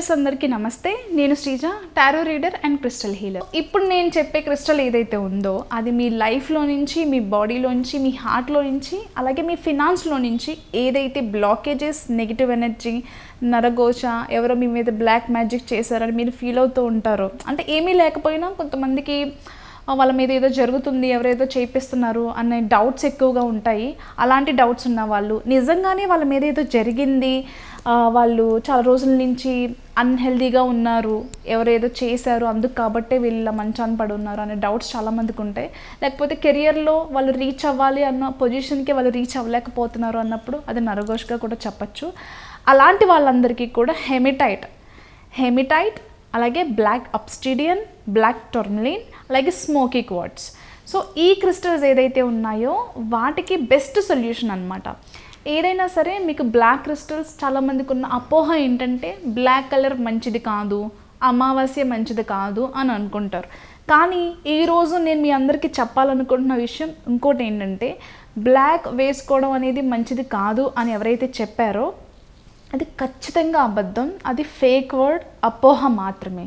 viewers అందరికీ నమస్తే నేను Sreeja tarot reader and crystal healer ఇప్పుడు నేను చెప్పే క్రిస్టల్ ఏదైతే ఉందో అది మీ లైఫ్లో నుంచి మీ బాడీలో నుంచి మీ హార్ట్లో నుంచి అలాగే మీ ఫినాన్స్లో నుంచి ఏదైతే బ్లాకేజెస్ నెగిటివ్ ఎనర్జీ నరగోచ ఎవరో మీ మీద బ్లాక్ మ్యాజిక్ చేశారని మీరు ఫీల్ అవుతూ ఉంటారో అంటే ఏమీ లేకపోయినా కొంతమందికి ఆ, వాళ్ళ మీద ఏదో జరుగుతుంది ఎవరేదో చేపిస్తున్నారు అనే డౌట్స్ ఎక్కువగా ఉంటాయి అలాంటి డౌట్స్ ఉన్న వాళ్ళు నిజంగానే వాళ్ళ మీద ఏదో జరిగింది ఆ, వాళ్ళు చాలా రోజుల నుంచి అన్హెల్దీగా ఉన్నారు ఎవరేదో చేశారు అందుకు కాబట్టే వీళ్ళ మంచాన్ని పడి ఉన్నారు అనే డౌట్స్ చాలామందికి ఉంటాయి లేకపోతే కెరియర్లో వాళ్ళు రీచ్ అవ్వాలి అన్న పొజిషన్కి వాళ్ళు రీచ్ అవ్వలేకపోతున్నారు అన్నప్పుడు అది నరఘోష్గా కూడా చెప్పచ్చు అలాంటి వాళ్ళందరికీ కూడా హెమిటైట్ హెమిటైట్ అలాగే బ్లాక్ అబ్స్టిడియన్ బ్లాక్ టొర్మలిన్ అలాగే స్మోకీ క్వార్ట్స్ సో ఈ క్రిస్టల్స్ ఏదైతే ఉన్నాయో వాటికి బెస్ట్ సొల్యూషన్ అనమాట ఏదైనా సరే మీకు బ్లాక్ క్రిస్టల్స్ చాలామందికి ఉన్న అపోహ ఏంటంటే బ్లాక్ కలర్ మంచిది కాదు అమావాస్య మంచిది కాదు అని అనుకుంటారు కానీ ఈరోజు నేను మీ అందరికీ చెప్పాలనుకుంటున్న విషయం ఇంకోటి ఏంటంటే బ్లాక్ వేసుకోవడం అనేది మంచిది కాదు అని ఎవరైతే చెప్పారో అది ఖచ్చితంగా అబద్ధం అది ఫేక్ వర్డ్ అపోహ మాత్రమే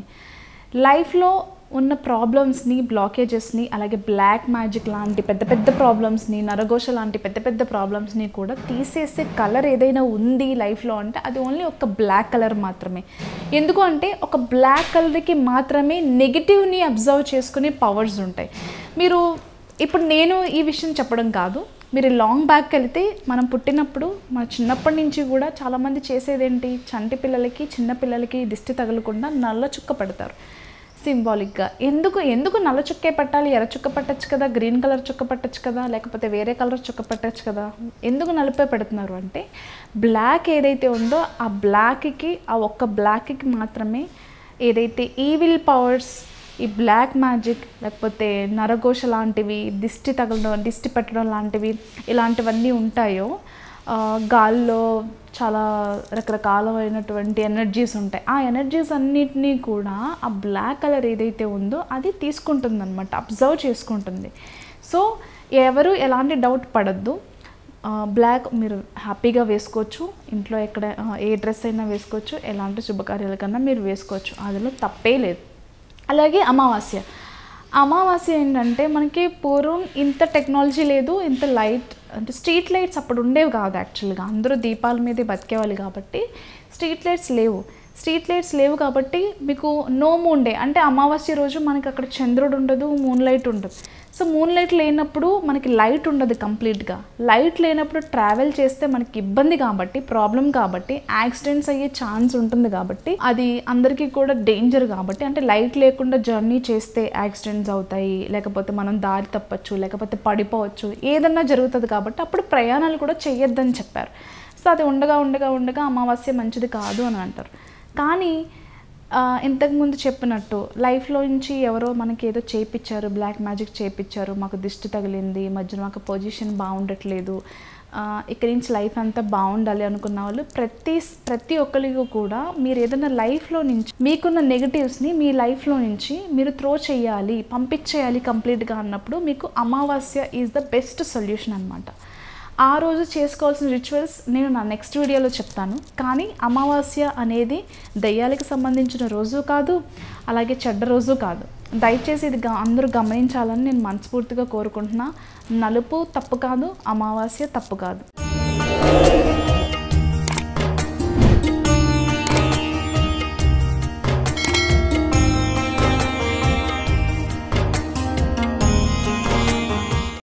లైఫ్లో ఉన్న ప్రాబ్లమ్స్ని బ్లాకేజెస్ని అలాగే బ్లాక్ మ్యాజిక్ లాంటి పెద్ద పెద్ద ప్రాబ్లమ్స్ని నరఘోష లాంటి పెద్ద పెద్ద ప్రాబ్లమ్స్ని కూడా తీసేసే కలర్ ఏదైనా ఉంది లైఫ్లో అంటే అది ఓన్లీ ఒక బ్లాక్ కలర్ మాత్రమే ఎందుకు అంటే ఒక బ్లాక్ కలర్కి మాత్రమే నెగిటివ్ని అబ్జర్వ్ చేసుకునే పవర్స్ ఉంటాయి మీరు ఇప్పుడు నేను ఈ విషయం చెప్పడం కాదు మీరు లాంగ్ బ్యాక్ వెళ్తే మనం పుట్టినప్పుడు మన చిన్నప్పటి నుంచి కూడా చాలామంది చేసేదేంటి చంటి పిల్లలకి చిన్న పిల్లలకి దిష్టి తగలకుండా నల్ల చుక్క పెడతారు సింబాలిక్గా ఎందుకు ఎందుకు నల్ల చుక్కే పెట్టాలి ఎర్ర చుక్క పెట్టచ్చు కదా గ్రీన్ కలర్ చుక్క పెట్టచ్చు కదా లేకపోతే వేరే కలర్ చుక్క పెట్టచ్చు కదా ఎందుకు నలుపే పెడుతున్నారు అంటే బ్లాక్ ఏదైతే ఉందో ఆ బ్లాక్కి ఆ ఒక్క బ్లాక్కి మాత్రమే ఏదైతే ఈవిల్ పవర్స్ ఈ బ్లాక్ మ్యాజిక్ లేకపోతే నరఘోష లాంటివి దిష్టి తగలడం దిష్టి పెట్టడం లాంటివి ఇలాంటివన్నీ ఉంటాయో ఆ, గాల్లో చాలా రకరకాలమైనటువంటి ఎనర్జీస్ ఉంటాయి ఆ ఎనర్జీస్ అన్నిటినీ కూడా ఆ బ్లాక్ కలర్ ఏదైతే ఉందో అది తీసుకుంటుంది అనమాట అబ్జర్వ్ చేసుకుంటుంది సో ఎవరు ఎలాంటి డౌట్ పడద్దు బ్లాక్ మీరు హ్యాపీగా వేసుకోవచ్చు ఇంట్లో ఎక్కడ ఆ, ఏ డ్రెస్ అయినా వేసుకోవచ్చు ఎలాంటి శుభకార్యాలకన్నా మీరు వేసుకోవచ్చు అందులో తప్పే లేదు అలాగే అమావాస్య అమావాస్య ఏంటంటే మనకి పూర్వం ఇంత టెక్నాలజీ లేదు ఇంత లైట్ అంటే స్ట్రీట్ లైట్స్ అప్పుడు ఉండేవి కాదు యాక్చువల్గా అందరూ దీపాల మీదే బతికేవాళ్ళు కాబట్టి స్ట్రీట్ లైట్స్ లేవు స్ట్రీట్ లైట్స్ లేవు కాబట్టి మీకు నో మూన్ డే అంటే అమావాస్య రోజు మనకి అక్కడ చంద్రుడు ఉండదు మూన్ లైట్ ఉండదు సో మూన్ లైట్ లేనప్పుడు మనకి లైట్ ఉండదు కంప్లీట్గా లైట్ లేనప్పుడు ట్రావెల్ చేస్తే మనకి ఇబ్బంది కాబట్టి ప్రాబ్లం కాబట్టి యాక్సిడెంట్స్ అయ్యే ఛాన్స్ ఉంటుంది కాబట్టి అది అందరికీ కూడా డేంజర్ కాబట్టి అంటే లైట్ లేకుండా జర్నీ చేస్తే యాక్సిడెంట్స్ అవుతాయి లేకపోతే మనం దారి తప్పచ్చు లేకపోతే పడిపోవచ్చు ఏదన్నా జరుగుతుంది కాబట్టి అప్పుడు ప్రయాణాలు కూడా చేయొద్దని చెప్పారు సో అది ఉండగా ఉండగా ఉండగా అమావాస్య మంచిది కాదు అని అంటారు కానీ ఆ, ఇంతకుముందు చెప్పినట్టు లైఫ్లో నుంచి ఎవరో మనకి ఏదో చేపించారు బ్లాక్ మ్యాజిక్ చేపించారు మాకు దిష్టి తగిలింది మధ్యన మాకు పొజిషన్ బాగుండట్లేదు ఆ, ఇక్కడి నుంచి లైఫ్ అంతా బాగుండాలి అనుకున్న వాళ్ళు ప్రతి ప్రతి ఒక్కరికి కూడా మీరు ఏదైనా లైఫ్లో నుంచి మీకున్న నెగటివ్స్ని మీ లైఫ్లో నుంచి మీరు త్రో చేయాలి పంపించేయాలి కంప్లీట్గా అన్నప్పుడు మీకు అమావాస్య ఈజ్ ద బెస్ట్ సొల్యూషన్ అనమాట ఆ రోజు చేసుకోవాల్సిన రిచువల్స్ నేను నా నెక్స్ట్ వీడియోలో చెప్తాను కానీ అమావాస్య అనేది దయ్యాలకు సంబంధించిన రోజు కాదు అలాగే చెడ్డ రోజు కాదు దయచేసి ఇది గ- అందరూ గమనించాలని నేను మనస్ఫూర్తిగా కోరుకుంటున్నా నలుపు తప్పు కాదు అమావాస్య తప్పు కాదు